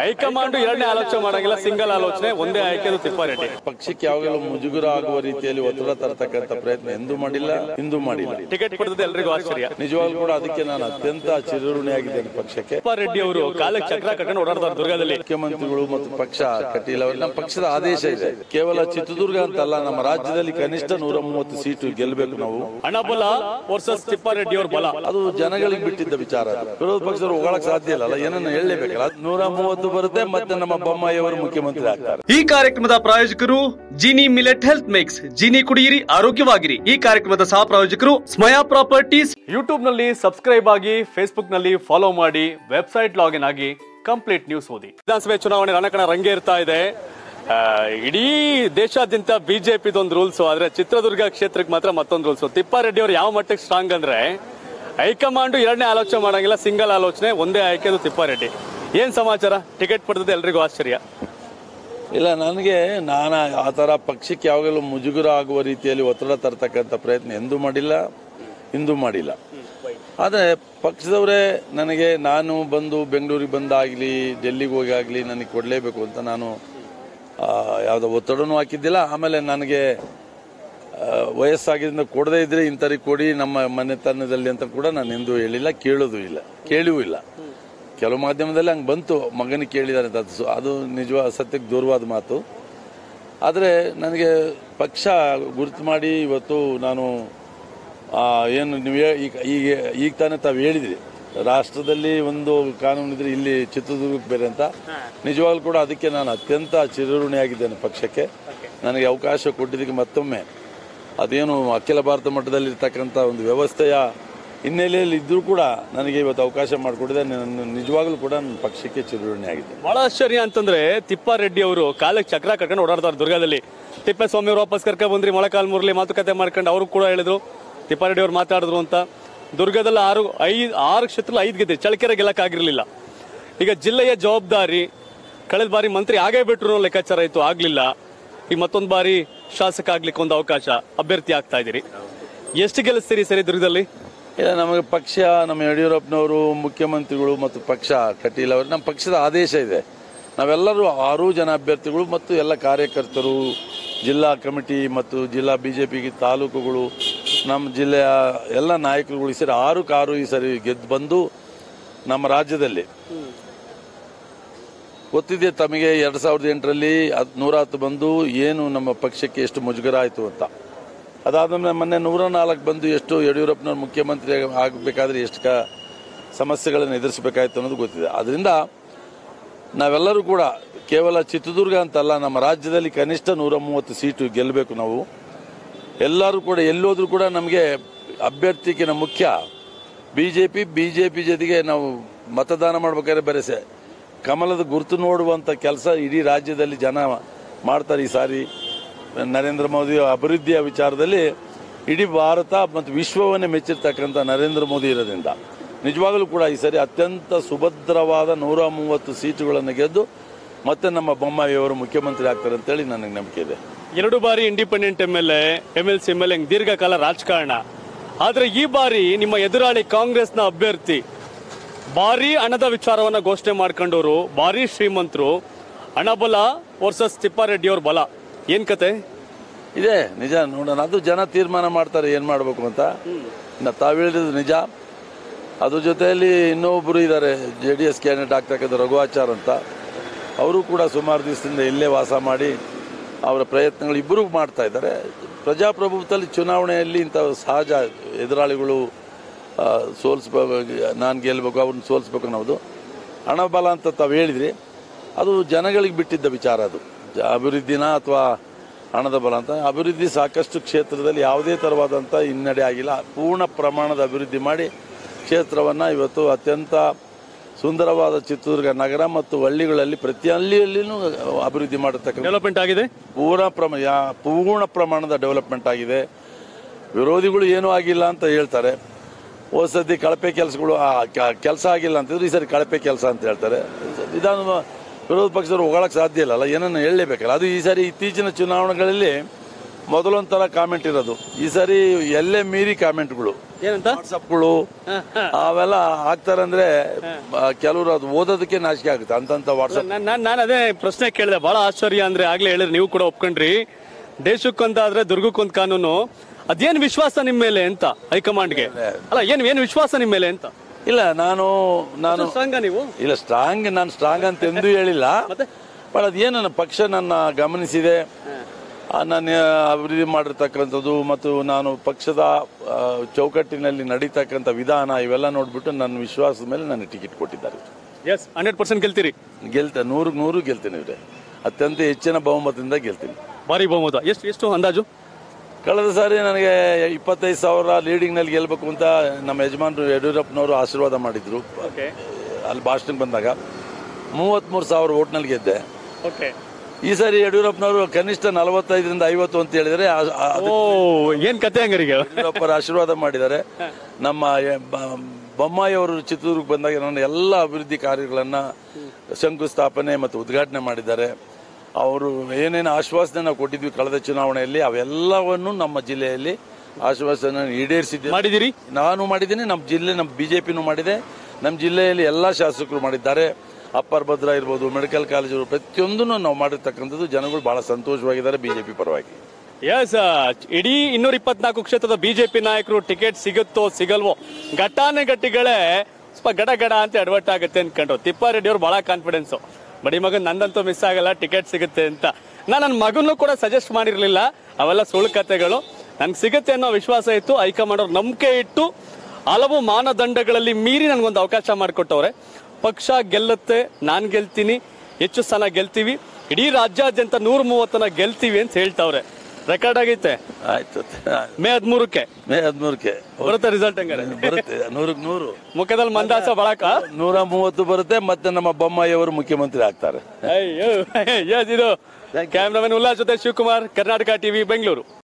High command ಎರಡನೇ ಆಲೋಚನೆ ಮಾಡಂಗಿಲ್ಲ ಸಿಂಗಲ್ ಆಲೋಚನೆ ಒಂದೇ ಆಯ್ಕೆ ತಿಪ್ಪಾರೆಡ್ಡಿ ಪಕ್ಷಕ್ಕೆ ಯಾವಾಗಲೂ ಮುಜುಗರ ಆಗುವ ರೀತಿಯಲ್ಲಿ ಒತ್ತಡ ತರತಕ್ಕಂಥ ಪ್ರಯತ್ನ ಎಂದೂ ಮಾಡಿಲ್ಲ ಇಂದೂ ಮಾಡಿಲ್ಲ ಟಿಕೆಟ್ ಪಡೆದದ್ದು ಎಲ್ರಿಗೂ ಆಶ್ಚರ್ಯ ನಿಜವಾಗ್ಲೂ ಕೂಡ ಅದಕ್ಕೆ ನಾನು ಅತ್ಯಂತ ಚಿರಋಣಿಯಾಗಿದ್ದೇನೆ ಪಕ್ಷಕ್ಕೆ ತಿಪ್ಪಾರೆಡ್ಡಿ ಅವರು ಕಾಲಕ್ಕೆ ಚಕ್ರ ಕಟ್ಕೊಂಡು ಓಡಾಡ್ತಾರೆ ದುರ್ಗದಲ್ಲಿ ಮುಖ್ಯಮಂತ್ರಿಗಳು ಮತ್ತು ಪಕ್ಷ ಕಟೀಲ್ ಅವರು ನಮ್ಮ ಪಕ್ಷದ ಆದೇಶ ಇದೆ ಕೇವಲ ಚಿತ್ರದುರ್ಗ ಅಂತಲ್ಲ ನಮ್ಮ ರಾಜ್ಯದಲ್ಲಿ ಕನಿಷ್ಠ ನೂರ ಮೂವತ್ತು ಸೀಟು ಗೆಲ್ಲಬೇಕು ನಾವು ಹಣ ಬಲ ವರ್ಸಸ್ ತಿಪ್ಪಾರೆಡ್ಡಿ ಅವ್ರ ಬಲ ಅದು ಜನಗಳಿಗೆ ಬಿಟ್ಟಿದ್ದ ವಿಚಾರ ಅದು. ವಿರೋಧ ಪಕ್ಷದವರು ಹೋಗಳಕ್ ಸಾಧ್ಯ ಇಲ್ಲ ಏನನ್ನ ಹೇಳಲೇಬೇಕಲ್ಲ ನೂರ ಮೂವತ್ತು ಬರುತ್ತೆ ಮತ್ತೆ ನಮ್ಮ ಬೊಮ್ಮಾಯಿ ಅವರು ಮುಖ್ಯಮಂತ್ರಿ ಆಗ್ತಾರೆ ಈ ಕಾರ್ಯಕ್ರಮದ ಪ್ರಾಯೋಜಕರು Jini millet health mix Jini ಕುಡಿಯಿರಿ ಆರೋಗ್ಯವಾಗಿರಿ ಈ ಕಾರ್ಯಕ್ರಮದ ಸಹ ಪ್ರಾಯೋಜಕರು ಸ್ಮಯಾ ಪ್ರಾಪರ್ಟೀಸ್ ಯೂಟ್ಯೂಬ್ ನಲ್ಲಿ ಸಬ್ಸ್ಕ್ರೈಬ್ ಆಗಿ ಫೇಸ್ಬುಕ್ ನಲ್ಲಿ ಫಾಲೋ ಮಾಡಿ ವೆಬ್ಸೈಟ್ ಲಾಗಿನ್ ಆಗಿ ಕಂಪ್ಲೀಟ್ ನ್ಯೂಸ್ ಓದಿ ವಿಧಾನಸಭೆ ಚುನಾವಣೆ ರಣಕಣ ರಂಗೇರ್ತಾ ಇದೆ ಆ, ಇಡೀ ದೇಶಾದ್ಯಂತ ಬಿಜೆಪಿದೊಂದು ರೂಲ್ಸ್ ಆದ್ರೆ ಚಿತ್ರದುರ್ಗ ಕ್ಷೇತ್ರಕ್ಕೆ ಮಾತ್ರ ಮತ್ತೊಂದು ರೂಲ್ಸ್ ತಿಪ್ಪಾರೆಡ್ಡಿ ಅವರು ಯಾವ ಮಟ್ಟಕ್ಕೆ ಸ್ಟ್ರಾಂಗ್ ಅಂದ್ರೆ ಹೈಕಮಾಂಡ್ ಎರಡನೇ ಆಲೋಚನೆ ಮಾಡಂಗಿಲ್ಲ ಸಿಂಗಲ್ ಆಲೋಚನೆ ಒಂದೇ ಆಯ್ಕೆ ತಿಪ್ಪಾರೆಡ್ಡಿ ಏನ್ ಸಮಾಚಾರ ಟಿಕೆಟ್ ಪಡೆದದ್ದು ಎಲ್ರಿಗೂ ಆಶ್ಚರ್ಯ ಇಲ್ಲ ನನಗೆ ನಾನು ಆ ಥರ ಪಕ್ಷಕ್ಕೆ ಯಾವಾಗಲೂ ಮುಜುಗರ ಆಗುವ ರೀತಿಯಲ್ಲಿ ಒತ್ತಡ ತರತಕ್ಕಂಥ ಪ್ರಯತ್ನ ಎಂದೂ ಮಾಡಿಲ್ಲ ಇಂದೂ ಮಾಡಿಲ್ಲ ಆದರೆ ಪಕ್ಷದವರೇ ನನಗೆ ನಾನು ಬಂದು ಬೆಂಗಳೂರಿಗೆ ಬಂದಾಗಲಿ ಡೆಲ್ಲಿಗೆ ಹೋಗಿ ಆಗಲಿ ನನಗೆ ಕೊಡಲೇಬೇಕು ಅಂತ ನಾನು ಆ, ಯಾವುದೋ ಒತ್ತಡನೂ ಹಾಕಿದ್ದಿಲ್ಲ ಆಮೇಲೆ ನನಗೆ ಆ, ವಯಸ್ಸಾಗಿದ್ದರಿಂದ ಕೊಡದೇ ಇದ್ರೆ ಇಂಥವ್ರಿಗೆ ಕೊಡಿ ನಮ್ಮ ಮನೆತನದಲ್ಲಿ ಅಂತ ಕೂಡ ನಾನು ಎಂದೂ ಹೇಳಿಲ್ಲ ಕೇಳೋದು ಇಲ್ಲ ಕೇಳಿಯೂ ಇಲ್ಲ ಕೆಲವು ಮಾಧ್ಯಮದಲ್ಲಿ ಹಂಗೆ ಬಂತು ಮಗನಿಗೆ ಕೇಳಿದ್ದಾರೆ ಅಂತ ಅದು ಸು- ಅದು ನಿಜವಾದ ಸತ್ಯಕ್ಕೆ ದೂರವಾದ ಮಾತು ಆದರೆ ನನಗೆ ಪಕ್ಷ ಗುರುತು ಮಾಡಿ ಇವತ್ತು ನಾನು ಆ, ಏನು ನೀವು ಹೇ- ಈಗ ಈಗ ಈಗ ತಾನೇ ತಾವು ಹೇಳಿದ್ರಿ ರಾಷ್ಟ್ರದಲ್ಲಿ ಒಂದು ಕಾನೂನು ಇದ್ರೆ ಇಲ್ಲಿ ಚಿತ್ರದುರ್ಗಕ್ಕೆ ಬೇರೆ ಅಂತ ನಿಜವಾಗ್ಲೂ ಕೂಡ ಅದಕ್ಕೆ ನಾನು ಅತ್ಯಂತ ಚಿರಋಣಿಯಾಗಿದ್ದೇನೆ ಪಕ್ಷಕ್ಕೆ ನನಗೆ ಅವಕಾಶ ಕೊಟ್ಟಿದ್ದಕ್ಕೆ ಮತ್ತೊಮ್ಮೆ ಅದೇನು ಅಖಿಲ ಭಾರತ ಮಟ್ಟದಲ್ಲಿ ಇರ್ತಕ್ಕಂಥ ಒಂದು ವ್ಯವಸ್ಥೆಯ ಹಿನ್ನೆಲೆಯಲ್ಲಿ ಇದ್ರೂ ಕೂಡ ನನಗೆ ಇವತ್ತು ಅವಕಾಶ ಮಾಡಿಕೊಟ್ಟಿದೆ ನನ್ನ ನಿಜವಾಗ್ಲೂ ಕೂಡ ನನ್ನ ಪಕ್ಷಕ್ಕೆ ಚಿರಋಣಿಯಾಗಿದೆ ಬಹಳ ಆಶ್ಚರ್ಯ ಅಂತಂದ್ರೆ ತಿಪ್ಪಾರೆಡ್ಡಿ ಅವರು ಕಾಲಕ್ಕೆ ಚಕ್ರ ಕಟ್ಕೊಂಡು ಓಡಾಡ್ತಾರೆ ದುರ್ಗದಲ್ಲಿ ತಿಪ್ಪೇಸ್ವಾಮಿ ಅವರು ವಾಪಸ್ ಕರ್ಕೊಂಡ್ ಬಂದ್ರಿ ಮೊಳಕಾಲ್ ಮುರಳಿ ಮಾತುಕತೆ ಮಾಡ್ಕೊಂಡು ಅವರು ಕೂಡ ಹೇಳಿದ್ರು ತಿಪ್ಪಾರೆಡ್ಡಿ ಅವ್ರು ಮಾತಾಡಿದ್ರು ಅಂತ ದುರ್ಗದಲ್ಲಿ ಆರು ಐದು ಆರು ಕ್ಷೇತ್ರ ಐದು ಗೆದ್ದೆ ಚಳಕೆರೆ ಗೆಲ್ಲಕ್ಕಾಗಿರ್ಲಿಲ್ಲ ಈಗ ಜಿಲ್ಲೆಯ ಜವಾಬ್ದಾರಿ ಕಳೆದ ಬಾರಿ ಮಂತ್ರಿ ಆಗೇ ಬಿಟ್ರು ಅನ್ನೋ ಲೆಕ್ಕಾಚಾರ ಇತ್ತು ಆಗ್ಲಿಲ್ಲ ಈಗ ಮತ್ತೊಂದು ಬಾರಿ ಶಾಸಕ ಆಗ್ಲಿಕ್ಕೆ ಒಂದು ಅವಕಾಶ ಅಭ್ಯರ್ಥಿ ಆಗ್ತಾ ಇದ್ದೀರಿ ಎಷ್ಟು ಗೆಲ್ಲಿಸ್ತೀರಿ ಸರಿ ದುರ್ಗದಲ್ಲಿ ಇಲ್ಲ ನಮಗೆ ಪಕ್ಷ ನಮ್ಮ ಯಡಿಯೂರಪ್ಪನವರು ಮುಖ್ಯಮಂತ್ರಿಗಳು ಮತ್ತು ಪಕ್ಷ ಕಟೀಲ್ ಅವರು ನಮ್ಮ ಪಕ್ಷದ ಆದೇಶ ಇದೆ ನಾವೆಲ್ಲರೂ ಆರು ಜನ ಅಭ್ಯರ್ಥಿಗಳು ಮತ್ತು ಎಲ್ಲ ಕಾರ್ಯಕರ್ತರು ಜಿಲ್ಲಾ ಕಮಿಟಿ ಮತ್ತು ಜಿಲ್ಲಾ ಬಿಜೆಪಿ ತಾಲೂಕುಗಳು ನಮ್ಮ ಜಿಲ್ಲೆಯ ಎಲ್ಲ ನಾಯಕರುಗಳು ಸೇರಿ ಆರು ಕಾರು ಈ ಸರಿ ಗೆದ್ದು ಬಂದು ನಮ್ಮ ರಾಜ್ಯದಲ್ಲಿ ಗೊತ್ತಿದೆ ತಮಗೆ ಎರಡ್ ಸಾವಿರದ ಎಂಟರಲ್ಲಿ ಹತ್ ನೂರ ಹತ್ತು ಬಂದು ಏನು ನಮ್ಮ ಪಕ್ಷಕ್ಕೆ ಎಷ್ಟು ಮುಜುಗರ ಆಯಿತು ಅಂತ ಅದಾದ್ಮೇಲೆ ಮೊನ್ನೆ ನೂರ ನಾಲ್ಕು ಬಂದು ಎಷ್ಟು ಯಡಿಯೂರಪ್ಪನವ್ರು ಮುಖ್ಯಮಂತ್ರಿ ಆಗಬೇಕಾದ್ರೆ ಎಷ್ಟು ಕ ಸಮಸ್ಯೆಗಳನ್ನು ಎದುರಿಸಬೇಕಾಯ್ತು ಅನ್ನೋದು ಗೊತ್ತಿದೆ ಅದರಿಂದ ನಾವೆಲ್ಲರೂ ಕೂಡ ಕೇವಲ ಚಿತ್ರದುರ್ಗ ಅಂತಲ್ಲ ನಮ್ಮ ರಾಜ್ಯದಲ್ಲಿ ಕನಿಷ್ಠ ನೂರ ಮೂವತ್ತು ಸೀಟು ಗೆಲ್ಲಬೇಕು ನಾವು ಎಲ್ಲರೂ ಕೂಡ ಎಲ್ಲೋದ್ರೂ ಕೂಡ ನಮಗೆ ಅಭ್ಯರ್ಥಿಗಿನ ಮುಖ್ಯ ಬಿಜೆಪಿ ಬಿಜೆಪಿ ಜೊತೆಗೆ ನಾವು ಮತದಾನ ಮಾಡ್ಬೇಕಾದ್ರೆ ಬೇರೆ ಸೆ- ಕಮಲದ ಗುರುತು ನೋಡುವಂತ ಕೆಲಸ ಇಡೀ ರಾಜ್ಯದಲ್ಲಿ ಜನ ಮಾಡ್ತಾರೆ ಈ ಸಾರಿ ನರೇಂದ್ರ ಮೋದಿ ಅಭಿವೃದ್ಧಿಯ ವಿಚಾರದಲ್ಲಿ ಇಡೀ ಭಾರತ ಮತ್ತು ವಿಶ್ವವನ್ನೇ ಮೆಚ್ಚಿರ್ತಕ್ಕಂಥ ನರೇಂದ್ರ ಮೋದಿ ಇರೋದ್ರಿಂದ ನಿಜವಾಗಲೂ ಕೂಡ ಈ ಸರಿ ಅತ್ಯಂತ ಸುಭದ್ರವಾದ ನೂರ ಮೂವತ್ತು ಸೀಟುಗಳನ್ನು ಗೆದ್ದು ಮತ್ತೆ ನಮ್ಮ ಬೊಮ್ಮಾಯಿಯವರು ಮುಖ್ಯಮಂತ್ರಿ ಆಗ್ತಾರೆ ಅಂತೇಳಿ ನನಗೆ ನಂಬಿಕೆ ಇದೆ ಎರಡು ಬಾರಿ independent M L M L C M L ದೀರ್ಘಕಾಲ ರಾಜಕಾರಣ ಆದ್ರೆ ಈ ಬಾರಿ ನಿಮ್ಮ ಎದುರಾಳಿ ಕಾಂಗ್ರೆಸ್ನ ಅಭ್ಯರ್ಥಿ ಭಾರಿ ಹಣದ ವಿಚಾರವನ್ನ ಘೋಷಣೆ ಮಾಡ್ಕೊಂಡವರು ಭಾರಿ ಶ್ರೀಮಂತರು ಹಣಬಲ ವರ್ಸಸ್ ತಿಪ್ಪಾರೆಡ್ಡಿ ಅವ್ರ ಬಲ ಏನ್ ಕತೆ ಇದೆ ನಿಜ ನೋಡೋಣ ಅದು ಜನ ತೀರ್ಮಾನ ಮಾಡ್ತಾರೆ ಏನ್ ಮಾಡಬೇಕು ಅಂತ ಇನ್ನು ತಾವು ಹೇಳಿದ್ದು ನಿಜ ಅದ್ರ ಜೊತೆಯಲ್ಲಿ ಇನ್ನೊಬ್ರು ಇದ್ದಾರೆ ಜೆ ಡಿ ಎಸ್ ಕ್ಯಾಂಡಿಡೇಟ್ ಆಗ್ತಕ್ಕಂಥ ರಘುವಾಚಾರ್ ಅಂತ ಅವರು ಕೂಡ ಸುಮಾರು ದಿವಸದಿಂದ ಇಲ್ಲೇ ವಾಸ ಮಾಡಿ ಅವರ ಪ್ರಯತ್ನಗಳು ಇಬ್ಬರು ಮಾಡ್ತಾ ಇದ್ದಾರೆ ಪ್ರಜಾಪ್ರಭುತ್ವದಲ್ಲಿ ಚುನಾವಣೆಯಲ್ಲಿ ಇಂಥ ಸಹಜ ಎದುರಾಳಿಗಳು ಆ, ಸೋಲಿಸ್ಬೇಕು ನಾನು ಗೆಲ್ಲಬೇಕು ಅವ್ರನ್ನ ಸೋಲಿಸ್ಬೇಕು ಅನ್ನೋದು ಹಣ ಬಲ ಅಂತ ತಾವು ಹೇಳಿದ್ರಿ ಅದು ಜನಗಳಿಗೆ ಬಿಟ್ಟಿದ್ದ ವಿಚಾರ ಅದು ಜ- ಅಭಿವೃದ್ಧಿನ ಅಥವಾ ಹಣದ ಬಲ ಅಂತ ಅಭಿವೃದ್ಧಿ ಸಾಕಷ್ಟು ಕ್ಷೇತ್ರದಲ್ಲಿ ಯಾವುದೇ ಥರವಾದಂಥ ಹಿನ್ನಡೆ ಆಗಿಲ್ಲ ಪೂರ್ಣ ಪ್ರಮಾಣದ ಅಭಿವೃದ್ಧಿ ಮಾಡಿ ಕ್ಷೇತ್ರವನ್ನು ಇವತ್ತು ಅತ್ಯಂತ ಸುಂದರವಾದ ಚಿತ್ರದುರ್ಗ ನಗರ ಮತ್ತು ಹಳ್ಳಿಗಳಲ್ಲಿ ಪ್ರತಿ ಹಳ್ಳಿಯಲ್ಲಿನೂ ಅಭಿವೃದ್ಧಿ ಮಾಡತಕ್ಕಂಥ ಡೆವಲಪ್ಮೆಂಟ್ ಆಗಿದೆ ಪೂರ್ಣ ಪ್ರಮ ಯಾ- ಪೂರ್ಣ ಪ್ರಮಾಣದ ಡೆವಲಪ್ಮೆಂಟ್ ಆಗಿದೆ ವಿರೋಧಿಗಳು ಏನೂ ಆಗಿಲ್ಲ ಅಂತ ಹೇಳ್ತಾರೆ ಹೋದ ಸತಿ ಕಳಪೆ ಕೆಲಸಗಳು ಕೆಲಸ ಆಗಿಲ್ಲ ಅಂತಿದ್ರು ಈ ಸರಿ ಕಳಪೆ ಕೆಲಸ ಅಂತ ಹೇಳ್ತಾರೆ ವಿಧಾನ ವಿರೋಧ ಪಕ್ಷದವರು ಹೊಗಳಕ್ಕೆ ಸಾಧ್ಯ ಇಲ್ಲಲ್ಲ ಏನನ್ನ ಹೇಳಲೇಬೇಕಲ್ಲ ಅದು ಈ ಸಾರಿ ಇತ್ತೀಚಿನ ಚುನಾವಣೆಗಳಲ್ಲಿ ಮೊದಲೊಂಥರ ಕಾಮೆಂಟ್ ಇರೋದು ಈ ಸಾರಿ ಎಲ್ಲೇ ಮೀರಿ ಕಾಮೆಂಟ್ಗಳು ಏನಂತ ವಾಟ್ಸಪ್ಗಳು ಅವೆಲ್ಲ ಹಾಕ್ತಾರಂದ್ರೆ ಕೆಲವರು ಅದು ಓದೋದಕ್ಕೆ ನಾಚಿಕೆ ಆಗುತ್ತೆ ಅಂತಂತ ವಾಟ್ಸಪ್ ನಾನ್ ನಾನ್- ನಾನ್ ಅದೇ ಪ್ರಶ್ನೆ ಕೇಳಿದೆ ಬಹಳ ಆಶ್ಚರ್ಯ ಅಂದ್ರೆ ಆಗ್ಲೇ ಹೇಳಿದ್ರೆ ನೀವು ಕೂಡ ಒಪ್ಕೊಂಡ್ರಿ ದೇಶಕ್ಕೊಂತ ಆದ್ರೆ ದುರ್ಗಕ್ಕೊಂದ್ ಕಾನೂನು ಅದೇನ್ ವಿಶ್ವಾಸ ನಿಮ್ ಮೇಲೆ ಅಂತ ಹೈಕಮಾಂಡ್ಗೆ ಅಲ್ಲ ಏನ್ ಏನ್ ವಿಶ್ವಾಸ ನಿಮ್ ಮೇಲೆ ಅಂತ ಇಲ್ಲ ನಾನು ನಾನು ಸ್ಟ್ರಾಂಗ ನೀವು ಇಲ್ಲ ಸ್ಟ್ರಾಂಗ್ ನಾನು ಸ್ಟ್ರಾಂಗ್ ಅಂತ ಎಂದೂ ಹೇಳಿಲ್ಲ ಮತ್ತೆ? ಬಟ್ ಅದೇನು ನನ್ನ ಪಕ್ಷ ನನ್ನ ಗಮನಿಸಿದೆ ಆ, ನಾನು ಅಭಿವೃದ್ಧಿ ಮಾಡಿರ್ತಕ್ಕಂಥದ್ದು ಮತ್ತು ನಾನು ಪಕ್ಷದ ಆ, ಚೌಕಟ್ಟಿನಲ್ಲಿ ನಡೀತಕ್ಕಂಥ ವಿಧಾನ ಇವೆಲ್ಲ ನೋಡ್ಬಿಟ್ಟು ನನ್ನ ವಿಶ್ವಾಸದ ಮೇಲೆ ನನಗೆ ಟಿಕೆಟ್ ಕೊಟ್ಟಿದ್ದಾರೆ ಎಸ್ ಹಂಡ್ರೆಡ್ ಪರ್ಸೆಂಟ್ ಗೆಲ್ತೀರಿ ಗೆಲ್ತ ನೂರು ನೂರು ಗೆಲ್ತೀನಿ ಇವ್ರೆ ಅತ್ಯಂತ ಹೆಚ್ಚಿನ ಬಹುಮತದಿಂದ ಗೆಲ್ತೀನಿ ಭಾರಿ ಬಹುಮತ ಎಷ್ಟು ಎಷ್ಟು ಅಂದಾಜು ಕಳೆದ ಸಾರಿ ನನಗೆ ಇಪ್ಪತ್ತೈದು ಸಾವಿರ ಲೀಡಿಂಗ್ ನಲ್ಲಿ ಗೆಲ್ಬೇಕು ಅಂತ ನಮ್ಮ ಯಜಮಾನರು ಯಡಿಯೂರಪ್ಪನವರು ಆಶೀರ್ವಾದ ಮಾಡಿದ್ರು ಓಕೆ ಅಲ್ಲಿ ಭಾಷಣಕ್ಕೆ ಬಂದಾಗ ಮೂವತ್ಮೂರು ಸಾವಿರ ಓಟ್ನಲ್ಲಿ ಗೆದ್ದೆ ಓಕೆ ಈ ಸಾರಿ ಯಡಿಯೂರಪ್ಪನವರು ಕನಿಷ್ಠ ನಲವತ್ತೈದರಿಂದ ಐವತ್ತು ಅಂತ ಹೇಳಿದರೆ ಆ- ಆ- ಓ ಏನ್ ಕತೆ ಹಂಗಾರಿಗೆ ಯಡಿಯೂರಪ್ಪರ ಆಶೀರ್ವಾದ ಮಾಡಿದ್ದಾರೆ ನಮ್ಮ ಎ- ಬ- ಬೊಮ್ಮಾಯಿ ಅವರು ಚಿತ್ರದುರ್ಗ ಬಂದಾಗ ನನ್ನ ಎಲ್ಲ ಅಭಿವೃದ್ಧಿ ಕಾರ್ಯಗಳನ್ನ ಶಂಕುಸ್ಥಾಪನೆ ಮತ್ತು ಉದ್ಘಾಟನೆ ಮಾಡಿದ್ದಾರೆ ಅವರು ಏನೇನು ಆಶ್ವಾಸನೆ ನಾವು ಕೊಟ್ಟಿದ್ವಿ ಕಳೆದ ಚುನಾವಣೆಯಲ್ಲಿ ಅವೆಲ್ಲವನ್ನು ನಮ್ಮ ಜಿಲ್ಲೆಯಲ್ಲಿ ಆಶ್ವಾಸನೆ ಈಡೇರಿಸಿದ್ದೇವೆ ಮಾಡಿದಿರಿ ನಾನು ಮಾಡಿದ್ದೀನಿ ನಮ್ಮ ಜಿಲ್ಲೆ ನಮ್ಮ ಬಿಜೆಪಿನೂ ಮಾಡಿದೆ ನಮ್ಮ ಜಿಲ್ಲೆಯಲ್ಲಿ ಎಲ್ಲ ಶಾಸಕರು ಮಾಡಿದ್ದಾರೆ ಅಪ್ಪರ್ ಭದ್ರ ಇರ್ಬೋದು ಮೆಡಿಕಲ್ ಕಾಲೇಜು ಪ್ರತಿಯೊಂದನ್ನು ನಾವು ಮಾಡಿರ್ತಕ್ಕಂಥದ್ದು ಜನಗಳು ಬಹಳ ಸಂತೋಷವಾಗಿದ್ದಾರೆ ಬಿಜೆಪಿ ಪರವಾಗಿ ಎಸ್ ಇಡೀ ಇನ್ನೂರ ಇಪ್ಪತ್ನಾಲ್ಕು ಕ್ಷೇತ್ರದ ಬಿಜೆಪಿ ನಾಯಕರು ಟಿಕೆಟ್ ಸಿಗುತ್ತೋ ಸಿಗಲ್ವೋ ಘಟಾನೆ ಗಟ್ಟಿಗಳೇ ಸ್ವಲ್ಪ ಗಡ ಗಡ ಅಂತ ಅಡ್ವರ್ಟ್ ಆಗುತ್ತೆ ಅನ್ಕೊಂಡ್ರು ತಿಪ್ಪಾರೆಡ್ಡಿ ಅವ್ರು ಬಹಳ ಕಾನ್ಫಿಡೆನ್ಸ್ ಬಡಿ ಮಗನ್ ನಂದಂತೂ ಮಿಸ್ ಆಗಲ್ಲ ಟಿಕೆಟ್ ಸಿಗುತ್ತೆ ಅಂತ ನಾನು ನನ್ನ ಮಗನೂ ಕೂಡ ಸಜೆಸ್ಟ್ ಮಾಡಿರ್ಲಿಲ್ಲ ಅವೆಲ್ಲ ಸುಳ್ಳು ಕತೆಗಳು ನನ್ಗೆ ಸಿಗುತ್ತೆ ಅನ್ನೋ ವಿಶ್ವಾಸ ಇತ್ತು ಹೈಕಮಾಂಡ್ ಅವ್ರು ನಂಬಿಕೆ ಇಟ್ಟು ಹಲವು ಮಾನದಂಡಗಳಲ್ಲಿ ಮೀರಿ ನನ್ಗೊಂದು ಅವಕಾಶ ಮಾಡಿಕೊಟ್ಟವ್ರೆ ಪಕ್ಷ ಗೆಲ್ಲುತ್ತೆ ನಾನ್ ಗೆಲ್ತೀನಿ ಹೆಚ್ಚು ಸ್ಥಾನ ಗೆಲ್ತೀವಿ ಇಡೀ ರಾಜ್ಯಾದ್ಯಂತ ನೂರ ಮೂವತ್ತನ ಗೆಲ್ತೀವಿ ಅಂತ ಹೇಳ್ತಾವ್ರೆ ರೆಕಾರ್ಡ್ ಆಗೈತೆ ಆಯ್ತು ಮೇ ಹದಿಮೂರಕ್ಕೆ ಮೇ ಹದಿಮೂರಕ್ಕೆ ಬರುತ್ತೆ ರಿಸಲ್ಟ್ ಹಂಗಾರೆ ಬರುತ್ತೆ ನೂರಕ್ಕೆ ನೂರು ಮುಖದಲ್ಲಿ ಮಂದಾಸ ಬಳಕ ನೂರ ಮೂವತ್ತು ಬರುತ್ತೆ ಮತ್ತೆ ನಮ್ಮ ಬೊಮ್ಮಾಯಿ ಅವರು ಮುಖ್ಯಮಂತ್ರಿ ಆಗ್ತಾರೆ ಅಯ್ಯೋ yes, ಇದು ಕ್ಯಾಮ್ರಾಮನ್ ಉಲ್ಲಾಸ್ ಜೊತೆ ಶಿವಕುಮಾರ್ ಕರ್ನಾಟಕ ಟಿವಿ ಬೆಂಗಳೂರು